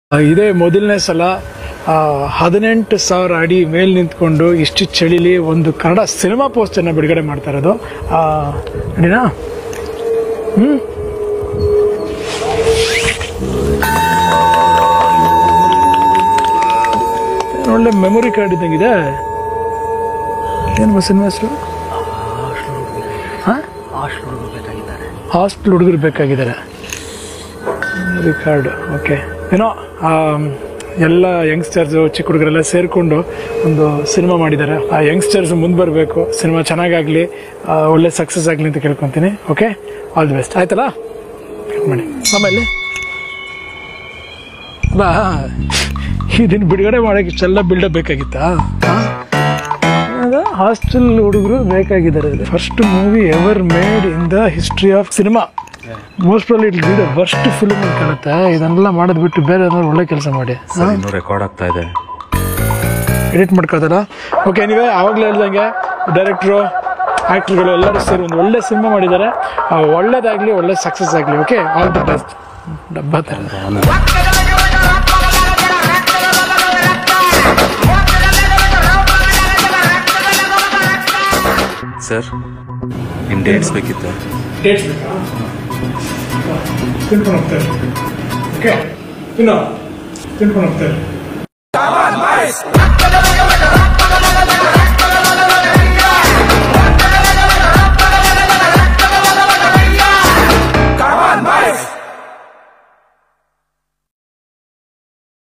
ಆ, ಇದೇ ಮೊದಲನೇ ಸಲ ಆ, ಹದಿನೆಂಟು ಸಾವಿರ ಅಡಿ ಮೇಲ್ ನಿಂತ್ಕೊಂಡು ಇಷ್ಟು ಚಳಿಲಿ ಒಂದು ಕನ್ನಡ ಸಿನಿಮಾ ಪೋಸ್ಟರ್ನ ಬಿಡುಗಡೆ ಮಾಡ್ತಾ ಇರೋದು ಆ, ನಡಿನಾ ಹ್ಮ್ ಏನ್ ಒಳ್ಳೆ ಮೆಮೊರಿ ಕಾರ್ಡ್ ಇದ್ದಂಗಿದೆ ಏನು ಸಿನಿಮಾ ಹೆಸರು ಹಾಂ ಹಾಸ್ಟೆಲ್ ಹುಡುಗರು ಬೇಕಾಗಿದ್ದಾರೆ ಮೆಮೊರಿ ಕಾರ್ಡ್ ಓಕೆ ಏನೋ ಆಮ್, ಎಲ್ಲ ಯಂಗ್ಸ್ಟರ್ಸು ಚಿಕ್ಕ ಹುಡುಗರೆಲ್ಲ ಸೇರಿಕೊಂಡು ಒಂದು ಸಿನಿಮಾ ಮಾಡಿದ್ದಾರೆ ಆ ಯಂಗ್ಸ್ಟರ್ಸ್ ಮುಂದೆ ಬರಬೇಕು ಸಿನಿಮಾ ಚೆನ್ನಾಗಾಗಲಿ ಒಳ್ಳೆ ಸಕ್ಸಸ್ ಆಗಲಿ ಅಂತ ಕೇಳ್ಕೊತೀನಿ ಓಕೆ ಆಲ್ ದಿ ಬೆಸ್ಟ್ ಆಯ್ತಲ್ಲ ಕಟ್ ಮಾಡಿ ಆಮೇಲೆ ಬಾ ಇದನ್ನು ಬಿಡುಗಡೆ ಮಾಡೋಕ್ಕೆ ಇಷ್ಟೆಲ್ಲ ಬಿಲ್ಡಪ್ ಬೇಕಾಗಿತ್ತಾ ಹಾಸ್ಟೆಲ್ ಹುಡುಗರು ಬೇಕಾಗಿದ್ದಾರೆ first movie ever made in the history of cinema most probably it the worst film ಅಂತ ಕಾಣುತ್ತೆ ಇದನ್ನೆಲ್ಲ ಮಾಡೋದು ಬಿಟ್ಟು ಬೇರೆ ಏನಾದ್ರು ಒಳ್ಳೆ ಕೆಲಸ ಮಾಡಿ ಸರ್ ಇನ್ನೂ ರೆಕಾರ್ಡ್ ಆಗ್ತಾ ಇದೆ ಎಡಿಟ್ ಮಾಡ್ಕೋದಲ್ಲ ಓಕೆ ನೀವೇ ಆವಾಗಲೇ ಹೇಳ್ದಂಗೆ ಡೈರೆಕ್ಟ್ರು ಆ್ಯಕ್ಟ್ರುಗಳು ಎಲ್ಲರೂ ಸೇರಿ ಒಂದು ಒಳ್ಳೆ ಸಿನಿಮಾ ಮಾಡಿದ್ದಾರೆ ಆ, ಒಳ್ಳೇದಾಗ್ಲಿ ಒಳ್ಳೆ ಸಕ್ಸಸ್ ಆಗಲಿ ಓಕೆ ಆಲ್ ದಿ ಬೆಸ್ಟ್ ಡಬ್ಬ ಥರ ಸರ್ ನಿಮ್ಮ ಡೇಟ್ಸ್ ಬೇಕಿತ್ತು ಡೇಟ್ಸ್ ಬೇಕಾ ತಿಳ್ಕೊಂಡು ಹೋಗ್ತಾರೆ ಓಕೆ ಇನ್ನು ತಿಳ್ಕೊಂಡು ಹೋಗ್ತಾರೆ